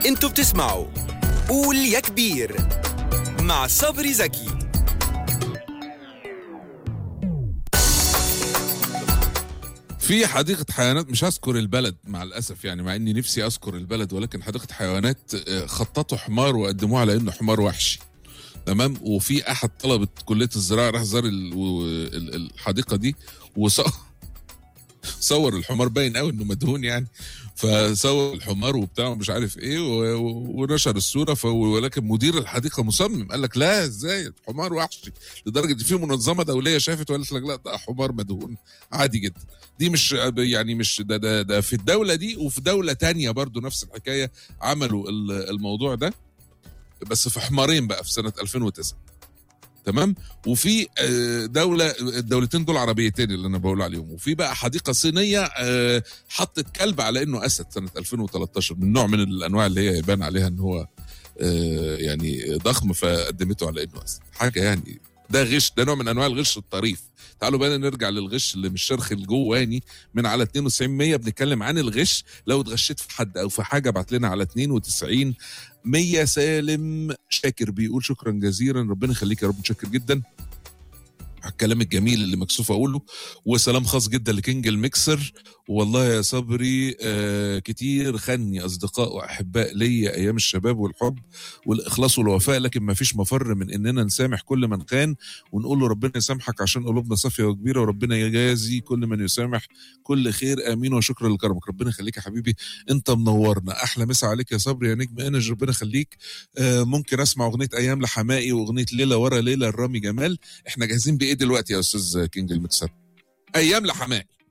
انتوا بتسمعوا قول يا كبير مع صبري زكي في حديقة حيوانات مش هذكر البلد مع الأسف يعني مع إني نفسي أذكر البلد ولكن حديقة حيوانات آه، خططوا حمار وقدموه على إنه حمار وحشي تمام وفي أحد طلبة كلية الزراعة راح زار ال- و- ال- الحديقة دي وصور صور الحمار باين قوي انه مدهون يعني فصور الحمار وبتاع ومش عارف ايه و- و- ونشر الصوره ف- ولكن مدير الحديقه مصمم قال لك لا ازاي الحمار وحشي لدرجه ان في منظمه دوليه شافت وقالت لك لا ده حمار مدهون عادي جدا دي مش يعني مش ده, ده, ده في الدولة دي وفي دولة تانية برضو نفس الحكاية عملوا ال- الموضوع ده بس في حمارين بقى في سنة 2009 تمام وفي آه، دولة الدولتين دول عربيتين اللي انا بقول عليهم وفي بقى حديقة صينية آه، حطت كلب على انه اسد سنة 2013 من نوع من الانواع اللي هي يبان عليها ان هو آه، يعني ضخم فقدمته على انه اسد حاجة يعني ده غش ده نوع من انواع الغش الطريف تعالوا بقى نرجع للغش اللي مش شرخ الجواني من على 92 100 بنتكلم عن الغش لو اتغشيت في حد او في حاجه ابعت لنا على 92 100 سالم شاكر بيقول شكرا جزيلا ربنا يخليك يا رب متشكر جدا على الكلام الجميل اللي مكسوف اقوله وسلام خاص جدا لكينج الميكسر والله يا صبري آه كتير خني اصدقاء واحباء ليا ايام الشباب والحب والاخلاص والوفاء لكن ما فيش مفر من اننا نسامح كل من خان ونقول له ربنا يسامحك عشان قلوبنا صافيه وكبيره وربنا يجازي كل من يسامح كل خير امين وشكرا لكرمك ربنا يخليك يا حبيبي انت منورنا احلى مسا عليك يا صبري يا نجم انج ربنا يخليك آه ممكن اسمع اغنيه ايام لحمائي واغنيه ليله ورا ليله الرامي جمال احنا جاهزين بايه دلوقتي يا استاذ كينج المكسر ايام لحمائي